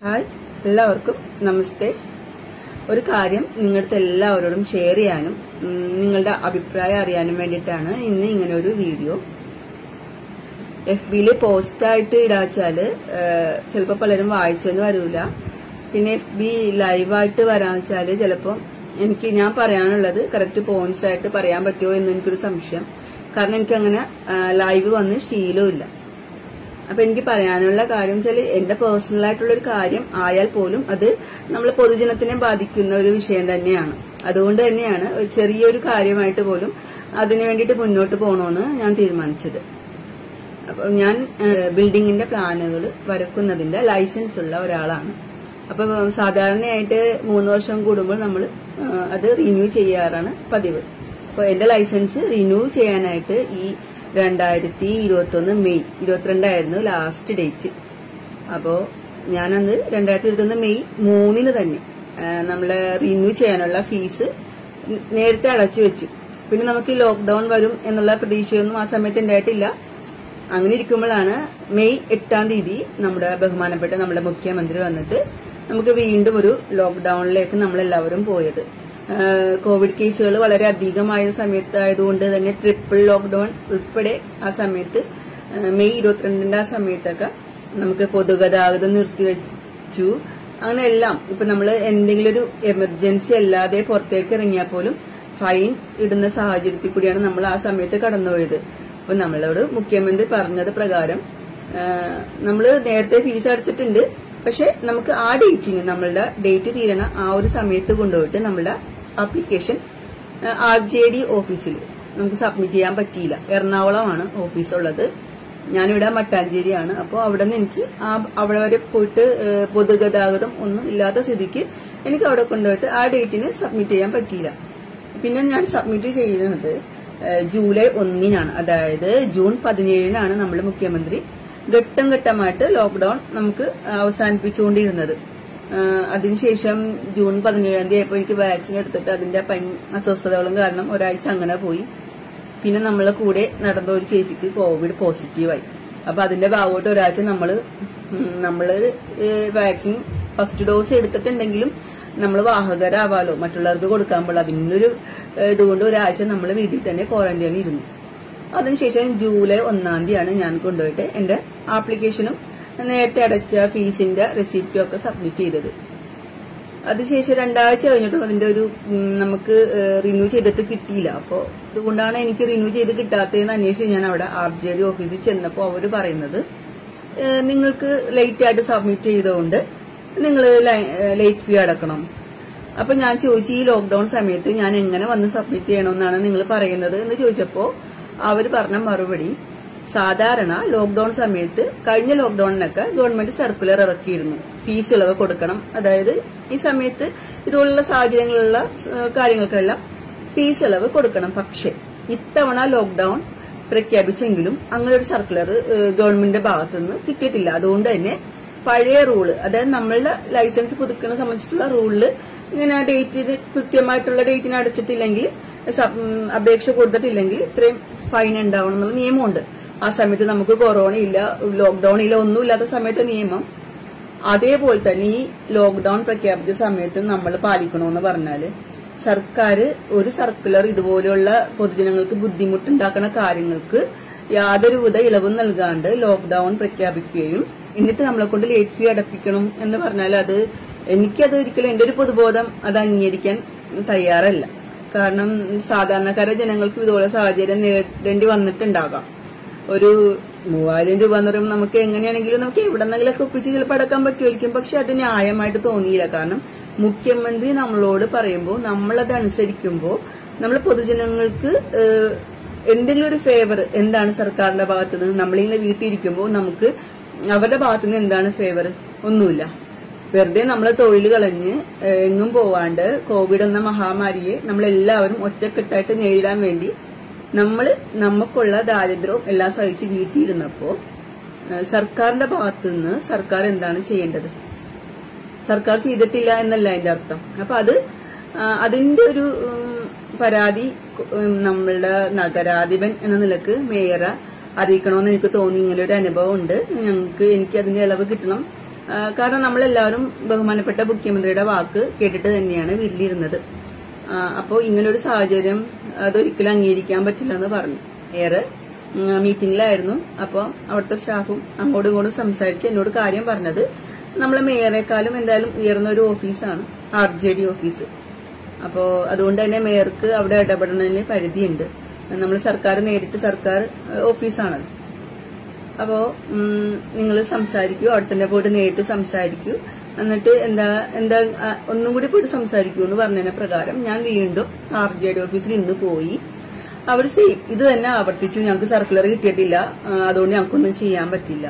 Hi എല്ലാവർക്കും നമസ്തേ ഒരു കാര്യം നിങ്ങളുടെ എല്ലാവരോടും ഷെയർ ചെയ്യാനും ഉം, നിങ്ങളുടെ അഭിപ്രായം അറിയാനും വേണ്ടിയിട്ടാണ് ഇന്ന് ഇങ്ങനെ ഒരു വീഡിയോ എഫ് ബിയിൽ പോസ്റ്റായിട്ട് ഇടാച്ചാല് ചിലപ്പോൾ പലരും വായിച്ചെന്ന് വരൂല പിന്നെ എഫ് ബി ലൈവായിട്ട് വരാന്ന് വെച്ചാല് ചിലപ്പോൾ എനിക്ക് ഞാൻ പറയാനുള്ളത് കറക്റ്റ് പോയിന്റ്സ് ആയിട്ട് പറയാൻ പറ്റുമോ എന്ന് എനിക്കൊരു സംശയം കാരണം എനിക്ക് അങ്ങനെ ലൈവ് വന്ന് ശീലമില്ല അപ്പൊ എനിക്ക് പറയാനുള്ള കാര്യം വെച്ചാൽ എന്റെ പേഴ്സണൽ ആയിട്ടുള്ള ഒരു കാര്യം ആയാൽ പോലും അത് നമ്മൾ പൊതുജനത്തിനെ ബാധിക്കുന്ന ഒരു വിഷയം തന്നെയാണ് അതുകൊണ്ട് തന്നെയാണ് ഒരു ചെറിയൊരു കാര്യമായിട്ട് പോലും അതിനു വേണ്ടിയിട്ട് മുന്നോട്ട് പോകണമെന്ന് ഞാൻ തീരുമാനിച്ചത് അപ്പൊ ഞാൻ ഏഹ്, ബിൽഡിങ്ങിന്റെ പ്ലാനുകൾ വരക്കുന്നതിന്റെ ലൈസൻസ് ഉള്ള ഒരാളാണ് അപ്പൊ സാധാരണയായിട്ട് മൂന്ന് വർഷം കൂടുമ്പോൾ നമ്മൾ അത് റിന്യൂ ചെയ്യാറാണ് പതിവ് അപ്പൊ എന്റെ ലൈസൻസ് റിന്യൂ ചെയ്യാനായിട്ട് ഈ രണ്ടായിരത്തി ഇരുപത്തി ഒന്ന് മെയ് ഇരുപത്തിരണ്ടായിരുന്നു ലാസ്റ്റ് ഡേറ്റ് അപ്പോ ഞാനന്ന് രണ്ടായിരത്തി ഇരുപത്തി ഒന്ന് മെയ് മൂന്നിന് തന്നെ നമ്മളെ റിന്യൂ ചെയ്യാനുള്ള ഫീസ് നേരത്തെ അടച്ചു വെച്ചു പിന്നെ നമുക്ക് ലോക്ക്ഡൌൺ വരും എന്നുള്ള പ്രതീക്ഷയൊന്നും ആ സമയത്ത് ഉണ്ടായിട്ടില്ല അങ്ങനെ ഇരിക്കുമ്പോഴാണ് മെയ് എട്ടാം തീയതി നമ്മുടെ ബഹുമാനപ്പെട്ട നമ്മുടെ മുഖ്യമന്ത്രി വന്നിട്ട് നമുക്ക് വീണ്ടും ഒരു ലോക്ക്ഡൌണിലേക്ക് നമ്മളെല്ലാവരും പോയത് ആഹ് കോവിഡ് കേസുകൾ വളരെ അധികമായ സമയത്തായതുകൊണ്ട് തന്നെ ട്രിപ്പിൾ ലോക്ക്ഡൌൺ ഉൾപ്പെടെ ആ സമയത്ത് ആഹ് മെയ് ഇരുപത്തിരണ്ടിന്റെ ആ സമയത്തൊക്കെ നമുക്ക് പൊതുഗതാഗതം നിർത്തിവെച്ചു അങ്ങനെ എല്ലാം ഇപ്പൊ നമ്മൾ എന്തെങ്കിലും ഒരു എമർജൻസി അല്ലാതെ പുറത്തേക്ക് ഇറങ്ങിയാൽ പോലും ഫൈൻ ഇടുന്ന സാഹചര്യത്തിൽ കൂടിയാണ് നമ്മൾ ആ സമയത്ത് കടന്നുപോയത് അപ്പൊ നമ്മളോട് മുഖ്യമന്ത്രി പറഞ്ഞത് പ്രകാരം നമ്മൾ നേരത്തെ ഫീസ് അടച്ചിട്ടുണ്ട് പക്ഷെ നമുക്ക് ആ ഡേറ്റിന് നമ്മളുടെ ഡേറ്റ് തീരണ ആ ഒരു സമയത്ത് കൊണ്ടുപോയിട്ട് നമ്മളുടെ ആപ്ലിക്കേഷൻ ആർ ജെ ഡി ഓഫീസിൽ നമുക്ക് സബ്മിറ്റ് ചെയ്യാൻ പറ്റിയില്ല എറണാകുളമാണ് ഓഫീസ് ഉള്ളത് ഞാനിവിടെ മട്ടാഞ്ചേരിയാണ് അപ്പോൾ അവിടെ നിന്ന് എനിക്ക് ആ അവിടെ വരെ പോയിട്ട് ഏഹ്, പൊതുഗതാഗതം ഒന്നും ഇല്ലാത്ത സ്ഥിതിക്ക് എനിക്ക് അവിടെ കൊണ്ടുപോയിട്ട് ആ ഡേറ്റിന് സബ്മിറ്റ് ചെയ്യാൻ പറ്റിയില്ല പിന്നെ ഞാൻ സബ്മിറ്റ് ചെയ്യുന്നത് ഏഹ്, ജൂലൈ ഒന്നിനാണ് അതായത് ജൂൺ പതിനേഴിനാണ് നമ്മുടെ മുഖ്യമന്ത്രി ഘട്ടം ഘട്ടമായിട്ട് ലോക്ക്ഡൌൺ നമുക്ക് അവസാനിപ്പിച്ചുകൊണ്ടിരുന്നത് ഏഹ്, അതിനുശേഷം ജൂൺ പതിനേഴാം തീയതി ആയപ്പോൾ എനിക്ക് വാക്സിൻ എടുത്തിട്ട് അതിന്റെ പനി അസ്വസ്ഥതകളും കാരണം ഒരാഴ്ച അങ്ങനെ പോയി പിന്നെ നമ്മളെ കൂടെ നടന്ന ഒരു ചേച്ചിക്ക് കോവിഡ് പോസിറ്റീവായി അപ്പൊ അതിന്റെ ഭാഗമായിട്ട് ഒരാഴ്ച നമ്മള് ഉം, നമ്മള് വാക്സിൻ ഫസ്റ്റ് ഡോസ് എടുത്തിട്ടുണ്ടെങ്കിലും നമ്മൾ വാഹകരാവാലോ മറ്റുള്ളവർക്ക് കൊടുക്കാൻ പാടില്ല അതിനൊരു ഏഹ്, ഇതുകൊണ്ട് ഒരാഴ്ച നമ്മൾ വീട്ടിൽ തന്നെ ക്വാറന്റൈനിൽ ഇരുന്നു അതിനുശേഷം ജൂലൈ ഒന്നാം തീയതിയാണ് ഞാൻ കൊണ്ടുപോയിട്ട് എന്റെ ആപ്ലിക്കേഷനും നേരത്തെ അടച്ച ഫീസിന്റെ റെസിപ്റ്റും ഒക്കെ സബ്മിറ്റ് ചെയ്തത് അതിനുശേഷം രണ്ടാഴ്ച കഴിഞ്ഞിട്ടും അതിന്റെ ഒരു ഉം, നമുക്ക് റിന്യൂ ചെയ്തിട്ട് കിട്ടിയില്ല അപ്പോൾ അതുകൊണ്ടാണ് എനിക്ക് റിന്യൂ ചെയ്ത് കിട്ടാത്തതെന്ന് അന്വേഷിച്ച് ഞാൻ അവിടെ ആർ ജെ ഡി ഓഫീസിൽ ചെന്നപ്പോൾ അവർ പറയുന്നത് ഏഹ്, നിങ്ങൾക്ക് ലേറ്റ് ആയിട്ട് സബ്മിറ്റ് ചെയ്തുകൊണ്ട് നിങ്ങൾ ലേറ്റ് ഫീ അടക്കണം അപ്പൊ ഞാൻ ചോദിച്ചു ഈ ലോക്ക്ഡൌൺ സമയത്ത് ഞാൻ എങ്ങനെ വന്ന് സബ്മിറ്റ് ചെയ്യണമെന്നാണ് നിങ്ങൾ പറയുന്നത് എന്ന് ചോദിച്ചപ്പോ അവർ പറഞ്ഞ മറുപടി സാധാരണ ലോക്ക്ഡൌൺ സമയത്ത് കഴിഞ്ഞ ലോക്ക്ഡൌണിനൊക്കെ ഗവൺമെന്റ് സർക്കുലർ ഇറക്കിയിരുന്നു ഫീസ് ഇളവ് കൊടുക്കണം അതായത് ഈ സമയത്ത് ഇതുപോലുള്ള സാഹചര്യങ്ങളിലുള്ള ഏഹ്, കാര്യങ്ങൾക്കെല്ലാം ഫീസ് ഇളവ് കൊടുക്കണം പക്ഷെ ഇത്തവണ ലോക്ക്ഡൌൺ പ്രഖ്യാപിച്ചെങ്കിലും അങ്ങനെ ഒരു സർക്കുലർ ഗവൺമെന്റിന്റെ ഭാഗത്തുനിന്ന് കിട്ടിയിട്ടില്ല അതുകൊണ്ട് തന്നെ പഴയ റൂള് അതായത് നമ്മളുടെ ലൈസൻസ് പുതുക്കുന്ന സംബന്ധിച്ചിട്ടുള്ള റൂളില് ഇങ്ങനെ ഡേറ്റിന് കൃത്യമായിട്ടുള്ള ഡേറ്റിന് അടച്ചിട്ടില്ലെങ്കിൽ സബ്- ഉം, അപേക്ഷ കൊടുത്തിട്ടില്ലെങ്കിൽ ഇത്രയും ഫൈൻ ഉണ്ടാവണം എന്നുള്ള നിയമമുണ്ട് ആ സമയത്ത് നമുക്ക് കൊറോണ ഇല്ല ലോക്ക്ഡൌൺ ഇല്ല ഒന്നുമില്ലാത്ത സമയത്തെ നിയമം അതേപോലെ തന്നെ ഈ ലോക്ക്ഡൌൺ പ്രഖ്യാപിച്ച സമയത്തും നമ്മൾ പാലിക്കണമെന്ന് പറഞ്ഞാല് സർക്കാർ ഒരു സർക്കുലർ ഇതുപോലെയുള്ള പൊതുജനങ്ങൾക്ക് ബുദ്ധിമുട്ടുണ്ടാക്കുന്ന കാര്യങ്ങൾക്ക് യാതൊരുവിധ ഇളവും നൽകാണ്ട് ലോക്ക്ഡൌൺ പ്രഖ്യാപിക്കുകയും എന്നിട്ട് നമ്മളെ കൊണ്ട് ലേറ്റ് ഫീ അടപ്പിക്കണം എന്ന് പറഞ്ഞാൽ അത് എനിക്കത് ഒരിക്കലും എന്റെ ഒരു പൊതുബോധം അത് അംഗീകരിക്കാൻ തയ്യാറല്ല കാരണം സാധാരണക്കാരെ ജനങ്ങൾക്ക് ഇതുപോലെ സാഹചര്യം നേരിടേണ്ടി വന്നിട്ടുണ്ടാകാം ഒരു മൂവായിരം രൂപ എന്ന് പറയുമ്പോൾ നമുക്ക് എങ്ങനെയാണെങ്കിലും നമുക്ക് എവിടെന്നെങ്കിലൊക്കെ ഒപ്പിച്ച് ചിലപ്പോൾ അടക്കാൻ പറ്റുമായിരിക്കും പക്ഷെ അത് ന്യായമായിട്ട് തോന്നിയില്ല കാരണം മുഖ്യമന്ത്രി നമ്മളോട് പറയുമ്പോൾ നമ്മളത് അനുസരിക്കുമ്പോൾ നമ്മൾ പൊതുജനങ്ങൾക്ക് ഏഹ്, എന്തെങ്കിലും ഒരു ഫേവർ എന്താണ് സർക്കാരിന്റെ ഭാഗത്തു നിന്ന് നമ്മളിങ്ങനെ വീട്ടിലിരിക്കുമ്പോൾ നമുക്ക് അവരുടെ ഭാഗത്തു നിന്ന് എന്താണ് ഫേവർ ഒന്നുമില്ല വെറുതെ നമ്മളെ തൊഴിൽ കളഞ്ഞ് ഏഹ്, എങ്ങും പോവാണ്ട് കോവിഡ് എന്ന മഹാമാരിയെ നമ്മളെല്ലാവരും ഒറ്റക്കെട്ടായിട്ട് നേരിടാൻ വേണ്ടി നമ്മൾ നമുക്കുള്ള ദാരിദ്ര്യവും എല്ലാം സഹിച്ച് വീട്ടിയിരുന്നപ്പോ ഏഹ്, സർക്കാരിന്റെ ഭാഗത്തുനിന്ന് സർക്കാർ എന്താണ് ചെയ്യേണ്ടത് സർക്കാർ ചെയ്തിട്ടില്ല എന്നല്ല അതിന്റെ അർത്ഥം അപ്പൊ അത് ആ, അതിന്റെ ഒരു ഉം, പരാതി ഉം, നമ്മളുടെ നഗരാധിപൻ എന്ന നിലക്ക് മേയറെ അറിയിക്കണമെന്ന് എനിക്ക് തോന്നി ഇങ്ങനെ ഒരു അനുഭവം ഉണ്ട് ഞങ്ങൾക്ക് എനിക്ക് അതിന്റെ ഇളവ് കിട്ടണം ആ, കാരണം നമ്മളെല്ലാവരും ബഹുമാനപ്പെട്ട മുഖ്യമന്ത്രിയുടെ വാക്ക് കേട്ടിട്ട് തന്നെയാണ് വീട്ടിലിരുന്നത് അപ്പോൾ ഇങ്ങനൊരു സാഹചര്യം അതൊരിക്കലും അംഗീകരിക്കാൻ പറ്റില്ല എന്ന് പറഞ്ഞു ഏറെ ഉം, മീറ്റിംഗിലായിരുന്നു അപ്പോൾ അവിടുത്തെ സ്റ്റാഫും അങ്ങോട്ടും ഇങ്ങോട്ടും സംസാരിച്ച് എന്നോട് കാര്യം പറഞ്ഞത് നമ്മളെ മേയറെക്കാളും എന്തായാലും ഉയർന്ന ഒരു ഓഫീസാണ് ആർ ജെ ഡി ഓഫീസ് അപ്പോൾ അതുകൊണ്ട് തന്നെ മേയർക്ക് അവിടെ ഇടപെടുന്നതിന് പരിധിയുണ്ട് നമ്മൾ സർക്കാർ നേരിട്ട് സർക്കാർ ഏഹ്, ഓഫീസാണത് അപ്പോൾ നിങ്ങൾ സംസാരിക്കൂ അവിടെ തന്നെ പോയിട്ട് നേരിട്ട് സംസാരിക്കൂ എന്നിട്ട് എന്താ എന്താ ആ, ഒന്നും കൂടി പോയിട്ട് സംസാരിക്കൂ എന്ന് പറഞ്ഞതിന് പ്രകാരം ഞാൻ വീണ്ടും ആർ ജെ ഡി ഓഫീസിൽ ഇന്ന് പോയി അവർ സെയിം ഇത് തന്നെ ആവർത്തിച്ചു ഞങ്ങൾക്ക് സർക്കുലർ കിട്ടിയിട്ടില്ല ആ, അതുകൊണ്ട് ഞങ്ങൾക്കൊന്നും ചെയ്യാൻ പറ്റില്ല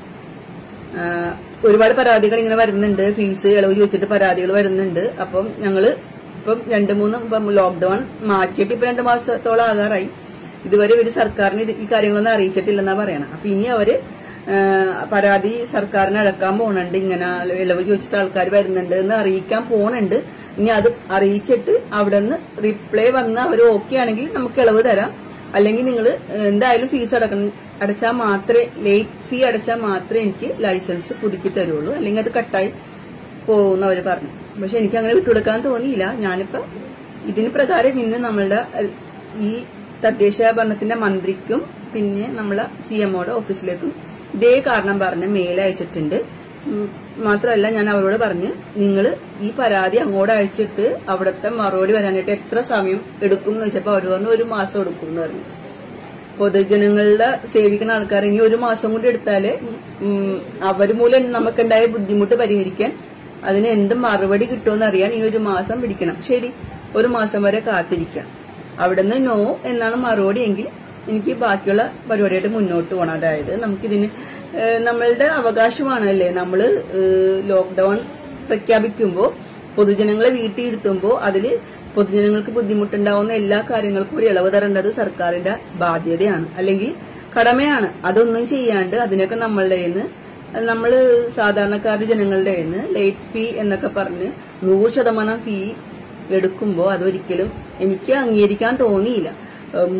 ആഹ് ഒരുപാട് പരാതികൾ ഇങ്ങനെ വരുന്നുണ്ട് ഫീസ് ഇളവ് ചോദിച്ചിട്ട് പരാതികൾ വരുന്നുണ്ട് അപ്പം ഞങ്ങള് ഇപ്പം രണ്ട് മൂന്ന് ഇപ്പം ലോക്ക്ഡൌൺ മാറ്റിയിട്ട് ഇപ്പൊ രണ്ട് മാസത്തോളം ആകാറായി ഇതുവരെ ഇവര് സർക്കാരിന് ഇത് ഈ കാര്യങ്ങളൊന്നും അറിയിച്ചിട്ടില്ലെന്നാ പറയണം അപ്പൊ ഇനി അവര് ആഹ് പരാതി സർക്കാരിന് അടക്കാൻ പോണുണ്ട് ഇങ്ങനെ ഇളവ് ചോദിച്ചിട്ട് ആൾക്കാർ വരുന്നുണ്ട് എന്ന് അറിയിക്കാൻ പോണുണ്ട് ഇനി അത് അറിയിച്ചിട്ട് അവിടെ നിന്ന് റിപ്ലൈ വന്ന് അവർ ഓക്കെ ആണെങ്കിൽ നമുക്ക് ഇളവ് തരാം അല്ലെങ്കിൽ നിങ്ങൾ എന്തായാലും ഫീസ് അടക്കണം അടച്ചാൽ മാത്രമേ ലേറ്റ് ഫീ അടച്ചാൽ മാത്രമേ എനിക്ക് ലൈസൻസ് പുതുക്കി തരുള്ളൂ അല്ലെങ്കിൽ അത് കട്ടായി പോകുന്ന അവർ പറഞ്ഞു പക്ഷെ എനിക്ക് അങ്ങനെ വിട്ടുകൊടുക്കാൻ തോന്നിയില്ല ഞാനിപ്പോ ഇതിന് പ്രകാരം ഇന്ന് നമ്മളുടെ അഹ്, ഈ തദ്ദേശ ഭരണത്തിന്റെ മന്ത്രിക്കും പിന്നെ നമ്മളെ സി എമ്മോടെ ഓഫീസിലേക്കും ഇതേ കാരണം പറഞ്ഞ് മെയിൽ അയച്ചിട്ടുണ്ട് ഉം, മാത്രമല്ല ഞാൻ അവരോട് പറഞ്ഞ് നിങ്ങൾ ഈ പരാതി അങ്ങോട്ട് അയച്ചിട്ട് അവിടുത്തെ മറുപടി വരാനായിട്ട് എത്ര സമയം എടുക്കും എന്ന് വെച്ചപ്പോൾ അവർ പറഞ്ഞു ഒരു മാസം എടുക്കും എന്ന് പറഞ്ഞു പൊതുജനങ്ങളുടെ സേവിക്കുന്ന ആൾക്കാർ ഇനി ഒരു മാസം കൂടി എടുത്താല് ഉം, അവർ മൂലം നമുക്കുണ്ടായ ബുദ്ധിമുട്ട് പരിഹരിക്കാൻ അതിന് എന്ത് മറുപടി കിട്ടുമെന്ന് അറിയാൻ ഇനി ഒരു മാസം പിടിക്കണം ശരി ഒരു മാസം വരെ കാത്തിരിക്കാം അവിടുന്ന് നോ എന്നാണ് മറുപടി എങ്കിൽ എനിക്ക് ബാക്കിയുള്ള പരിപാടിയായിട്ട് മുന്നോട്ട് പോകണം അതായത് നമുക്കിതിന് ഏഹ്, നമ്മളുടെ അവകാശമാണല്ലേ നമ്മള് ലോക്ക്ഡൌൺ പ്രഖ്യാപിക്കുമ്പോൾ പൊതുജനങ്ങളെ വീട്ടിൽ ഇരുത്തുമ്പോൾ അതിൽ പൊതുജനങ്ങൾക്ക് ബുദ്ധിമുട്ടുണ്ടാവുന്ന എല്ലാ കാര്യങ്ങൾക്കും ഒരു ഇളവ് തരേണ്ടത് സർക്കാരിന്റെ ബാധ്യതയാണ് അല്ലെങ്കിൽ കടമയാണ് അതൊന്നും ചെയ്യാണ്ട് അതിനൊക്കെ നമ്മളുടെ കയ്യിന്ന് നമ്മള് സാധാരണക്കാരുടെ ജനങ്ങളുടെ കയ്യിന്ന് ലേറ്റ് ഫീ എന്നൊക്കെ പറഞ്ഞ് നൂറ് ശതമാനം ഫീ എടുക്കുമ്പോൾ അതൊരിക്കലും എനിക്ക് അംഗീകരിക്കാൻ തോന്നിയില്ല ഉം,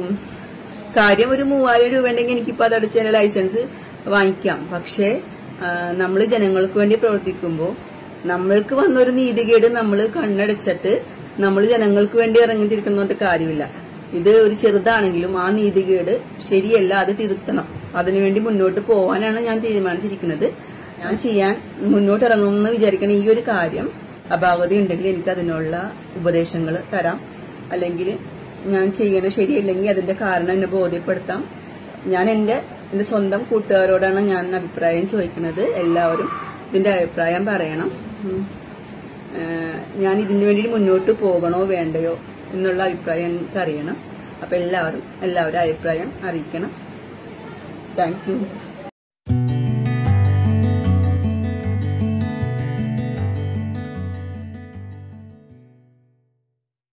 കാര്യം ഒരു മൂവായിരം രൂപ ഉണ്ടെങ്കിൽ എനിക്കിപ്പോൾ അതടച്ച ലൈസൻസ് വാങ്ങിക്കാം പക്ഷേ നമ്മൾ ജനങ്ങൾക്ക് വേണ്ടി പ്രവർത്തിക്കുമ്പോൾ നമ്മൾക്ക് വന്നൊരു നീതികേട് നമ്മൾ കണ്ണടച്ചിട്ട് നമ്മൾ ജനങ്ങൾക്ക് വേണ്ടി ഇറങ്ങിത്തിരിക്കുന്നതുകൊണ്ട് കാര്യമില്ല ഇത് ഒരു ചെറുതാണെങ്കിലും ആ നീതികേട് ശരിയല്ല അത് തിരുത്തണം അതിനുവേണ്ടി മുന്നോട്ട് പോകാനാണ് ഞാൻ തീരുമാനിച്ചിരിക്കുന്നത് ഞാൻ ചെയ്യാൻ മുന്നോട്ട് ഇറങ്ങുമെന്ന് വിചാരിക്കുന്ന ഈ ഒരു കാര്യം അപാകത ഉണ്ടെങ്കിൽ എനിക്ക് അതിനുള്ള ഉപദേശങ്ങൾ തരാം അല്ലെങ്കിൽ ഞാൻ ചെയ്യണത് ശരിയല്ലെങ്കിൽ അതിന്റെ കാരണം എന്നെ ബോധ്യപ്പെടുത്താം ഞാൻ എൻ്റെ എൻ്റെ സ്വന്തം കൂട്ടുകാരോടാണ് ഞാൻ അഭിപ്രായം ചോദിക്കുന്നത് എല്ലാവരും ഇതിന്റെ അഭിപ്രായം പറയണം ഉം. ഏഹ് ഞാൻ ഇതിനു വേണ്ടി മുന്നോട്ട് പോകണോ വേണ്ടയോ എന്നുള്ള അഭിപ്രായം എനിക്ക് അറിയണം അപ്പൊ എല്ലാവരും എല്ലാവരും അഭിപ്രായം അറിയിക്കണം താങ്ക് യു